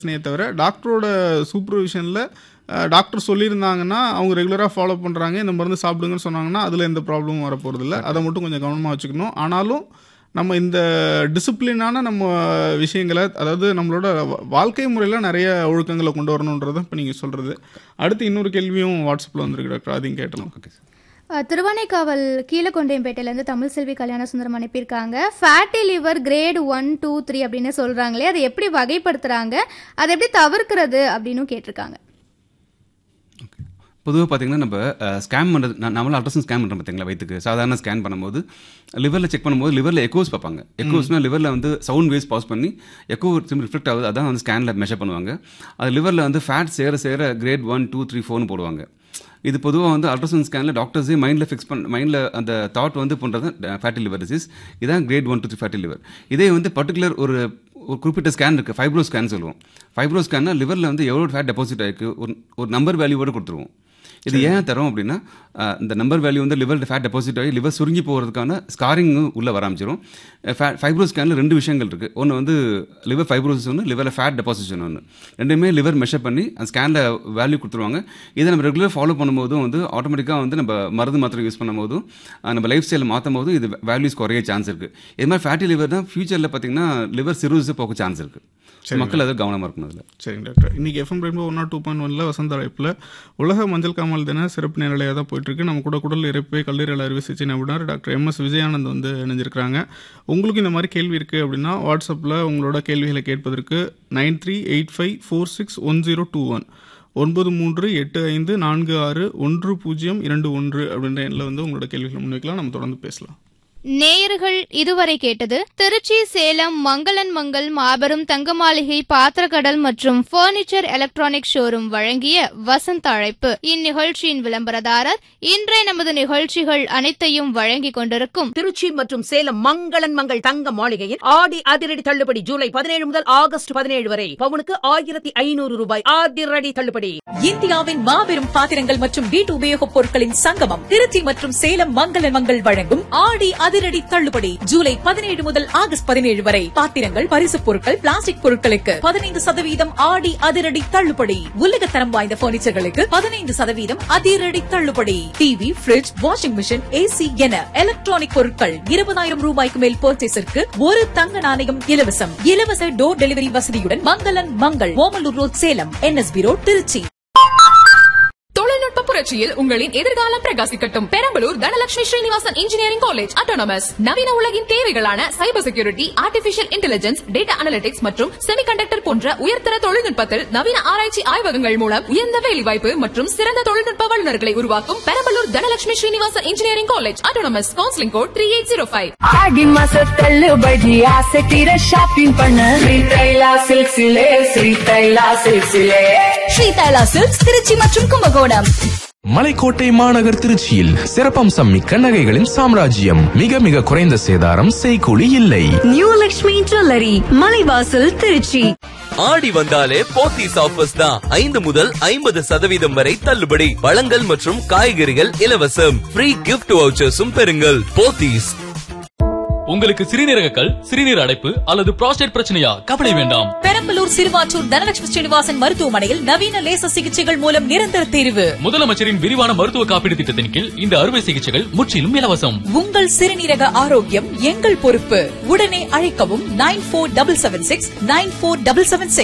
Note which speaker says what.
Speaker 1: பிரச்சனையே தவிர டாக்டரோட சூப்பர்விஷனில் டாக்டர் சொல்லியிருந்தாங்கன்னா அவங்க ரெகுலராக ஃபாலோ பண்ணுறாங்க இந்த மருந்து சாப்பிடுங்கன்னு சொன்னாங்கன்னா அதில் எந்த ப்ராப்ளமும் வரப்போகிறதில்ல அதை மட்டும் கொஞ்சம் கவனமாக வச்சுக்கணும் ஆனாலும் நம்ம இந்த டிசிப்ளினான நம்ம விஷயங்களை அதாவது நம்மளோட வா- வாழ்க்கை முறையில் நிறைய ஒழுக்கங்களை கொண்டு வரணுன்றதை இப்போ நீங்கள் சொல்கிறது அடுத்து இன்னொரு கேள்வியும் வாட்ஸ்அப்பில் வந்திருக்கு டாக்டர் அதையும் கேட்டலாம்
Speaker 2: ஓகே சார்
Speaker 3: அஹ், திருவானைக்காவல் கீழக்கொண்டையம்பேட்டையிலேருந்து தமிழ் செல்வி கல்யாண சுந்தரம் அனுப்பியிருக்காங்க fatty liver grade one two three அப்படின்னு சொல்கிறாங்களே அதை எப்படி வகைப்படுத்துகிறாங்க அதை எப்படி தவிர்க்கிறது அப்படின்னு கேட்டிருக்காங்க
Speaker 2: பொதுவாக பார்த்தீங்கன்னா நம்ம ஸ்கேன் பண்ணுறது நம்மள அல்ட்ராசவுண்ட் ஸ்கேன் பண்ணுறோம் பார்த்தீங்களா வயிற்றுக்கு சாதாரண ஸ்கேன் பண்ணும்போது லிவரில் செக் பண்ணும்போது லிவரில் எக்கோஸ் பார்ப்பாங்க எக்கோஸ்னா லிவரில் வந்து சவுண்ட் வேவ்ஸ் பாஸ் பண்ணி எக்கோ திரும்ப ரிஃப்ளெக்ட் ஆகுது அதான் வந்து ஸ்கேனில் மெஷர் பண்ணுவாங்க அது லிவரில் வந்து ஃபேட் சேர சேர கிரேட் ஒன் டூ த்ரீ ஃபோர்னு போடுவாங்க இது பொதுவாக வந்து அல்ட்ராசவுண்ட் ஸ்கேனில் டாக்டர்ஸே மைண்டில் ஃபிக்ஸ் பண்ண மைண்டில் அந்த தாட் வந்து பண்ணுறது ஃபேட்டி லிவர் டிசீஸ் இதான் grade one two three fatty liver இதே வந்து பர்டிகுலர் ஒரு ஒரு குறிப்பிட்ட ஸ்கேன் இருக்குது ஃபைப்ரோ ஸ்கேன் சொல்லுவோம் ஃபைப்ரோ ஸ்கேன்னா லிவரில் வந்து எவ்வளோ ஃபேட் டெபாசிட் ஆயிருக்கு ஒரு ஒரு நம்பர் வேல்யூவோட கொடுத்துருவோம் இது ஏன் தரோம் அப்படின்னா அஹ், இந்த நம்பர் வேல்யூ வந்து லிவர் ஃபேட் டெபாசிட் ஆகி லிவர் சுருங்கி போகிறதுக்கான ஸ்காரிங் உள்ளே வர ஆரம்பிச்சிடும் ஃபைப்ரோ ஸ்கேனில் ரெண்டு விஷயங்கள் இருக்குது ஒன்று வந்து லிவர் ஃபைப்ரோசிஸ் ஒன்று லிவரில் ஃபேட் டெபாசிஷன் ஒன்று ரெண்டுமே லிவர் மெஷர் பண்ணி அந்த ஸ்கேனில் வேல்யூ கொடுத்துருவாங்க இதை நம்ம ரெகுலர் ஃபாலோ பண்ணும்போதும் வந்து ஆட்டோமேட்டிக்காக வந்து நம்ம மருந்து மாத்திரை யூஸ் பண்ணும்போதும் அஹ், நம்ம லைஃப் ஸ்டைல் மாற்றும் போதும் இது வேல்யூஸ் குறைய சான்ஸ் இருக்குது இது மாதிரி ஃபேட்டி லிவர் தான் ஃபியூச்சரில் பார்த்தீங்கன்னா லிவர் சிரோஸ் போக சான்ஸ் இருக்குது மக்கள் அது கவனமாக இருக்கணும் அதில்
Speaker 1: சரிங்க டாக்டர் இன்னைக்கு FM rainbow one not two point ஒன்ல வசந்த அழைப்பில் உலக மஞ்சள் காமால் தின சிறப்பு நேரலையாக தான் போயிட்டு இருக்கு நம்ம கூட குடல் இறப்பை கல்லீரல் அறுவை சிகிச்சை நிபுணர் டாக்டர் எம் எஸ் விஜயானந்த் வந்து இணைஞ்சிருக்கிறாங்க உங்களுக்கு இந்த மாதிரி கேள்வி இருக்கு அப்படின்னா வாட்ஸ்அப்பில் உங்களோட கேள்விகளை கேட்பதற்கு nine three eight five four six one zero two one ஒன்பது மூன்று எட்டு ஐந்து நான்கு ஆறு ஒன்று பூஜ்ஜியம் இரண்டு ஒன்று அப்படின்ற எண்ணில் வந்து உங்களோட கேள்விகளை முன்வைக்கலாம் நம்ம தொடர்ந்து பேசலாம்
Speaker 3: நேயர்கள் இதுவரை கேட்டது திருச்சி சேலம் மங்களன் மங்கள் மாபெரும் தங்க மாளிகை பாத்திரக்கடல் மற்றும் பர்னிச்சர் எலக்ட்ரானிக் ஷோரூம் வழங்கிய வசந்த அழைப்பு இந்நிகழ்ச்சியின் விளம்பரதாரர் இன்றைய நமது நிகழ்ச்சிகள் அனைத்தையும் வழங்கிக் கொண்டிருக்கும்
Speaker 4: திருச்சி மற்றும் சேலம் மங்களன் மங்கள் தங்க மாளிகையில் ஆடி அதிரடி தள்ளுபடி ஜூலை பதினேழு முதல் ஆகஸ்ட் பதினேழு வரை பவுனுக்கு ஆயிரத்தி ஐநூறு ரூபாய் அதிரடி தள்ளுபடி
Speaker 5: இந்தியாவின் மாபெரும் பாத்திரங்கள் மற்றும் வீட்டு உபயோகப் பொருட்களின் சங்கமம் திருச்சி மற்றும் சேலம் மங்கள மங்கள் வழங்கும் ஆடி அதிரடி தள்ளுபடி ஜூலை பதினேழு முதல் ஆகஸ்ட் பதினேழு வரை பாத்திரங்கள் பரிசுப் பொருட்கள் பிளாஸ்டிக் பொருட்களுக்கு பதினைந்து சதவீதம் ஆடி அதிரடி தள்ளுபடி உலகத்தரம் வாய்ந்த பர்னிச்சர்களுக்கு பதினைந்து சதவீதம் அதிரடி தள்ளுபடி TV fridge washing machine AC என எலக்ட்ரானிக் பொருட்கள் இருபதாயிரம் ரூபாய்க்கு மேல் பர்ச்சேஸிற்கு ஒரு தங்க நாணயம் இலவசம் இலவச டோர் டெலிவரி வசதியுடன் மங்களன் Mangal Omalur road Salem NSP road Trichy
Speaker 6: தொழில்நுட்ப புரட்சியில் உங்களின் எதிர்காலம் பிரகாசிக்கட்டும் Perambalur Dhanalakshmi Srinivasan engineering college autonomous நவீன உலகின் தேவைகளான cyber security artificial intelligence data analytics மற்றும் செமிகண்டக்டர் போன்ற உயர்தர தொழில்நுட்பத்தில் நவீன ஆராய்ச்சி ஆய்வகங்கள் மூலம் உயர்ந்த வேலைவாய்ப்பு மற்றும் சிறந்த தொழில்நுட்ப வல்லுநர்களை உருவாக்கும் Perambalur Dhanalakshmi Srinivasan engineering college autonomous counselling code three eight zero five
Speaker 7: ஆடி மாச தள்ளுபடி ஆசை தீர ஷாப்பிங் பண்ண ஸ்ரீ தைலா சில்க்ஸிலே ஸ்ரீ தைலா சில்க்ஸிலே
Speaker 5: ஸ்ரீ தைலா சில்க்ஸ் திருச்சி மற்றும் கும்பகோணம்
Speaker 8: மலைக்கோட்டை மாநகர் திருச்சியில் சிறப்பம்சம் மிக்க நகைகளின் சாம்ராஜ்யம் மிக மிக குறைந்த சேதாரம் செய்கூலி இல்லை
Speaker 7: நியூ லக்ஷ்மி ஜுவல்லரி மலைவாசல் திருச்சி
Speaker 9: ஆடி வந்தாலே போத்தீஸ் ஆஃபர்ஸ் தான் ஐந்து முதல் ஐம்பது சதவீதம் வரை தள்ளுபடி பழங்கள் மற்றும் காய்கறிகள் இலவசம் ஃப்ரீ கிஃப்ட் வவுச்சர்ஸும் பெறுங்கள் போத்தீஸ்
Speaker 10: உங்களுக்கு சிறுநீரக கல் சிறுநீர் அடைப்பு அல்லது புரோஸ்டேட் பிரச்சனையா கவலை வேண்டாம்
Speaker 5: பெரம்பலூர் சிறுவாச்சூர் தனலட்சுமி ஸ்ரீனிவாசன் மருத்துவமனையில் நவீன லேசர் சிகிச்சைகள் மூலம் நிரந்தர தீர்வு
Speaker 10: முதலமைச்சரின் விரிவான மருத்துவ காப்பீடு திட்டத்தின் கீழ் இந்த அறுவை சிகிச்சைகள் முற்றிலும் இலவசம்
Speaker 5: உங்கள் சிறுநீரக ஆரோக்கியம் எங்கள் பொறுப்பு உடனே அழைக்கவும் nine four double seven six nine four double seven six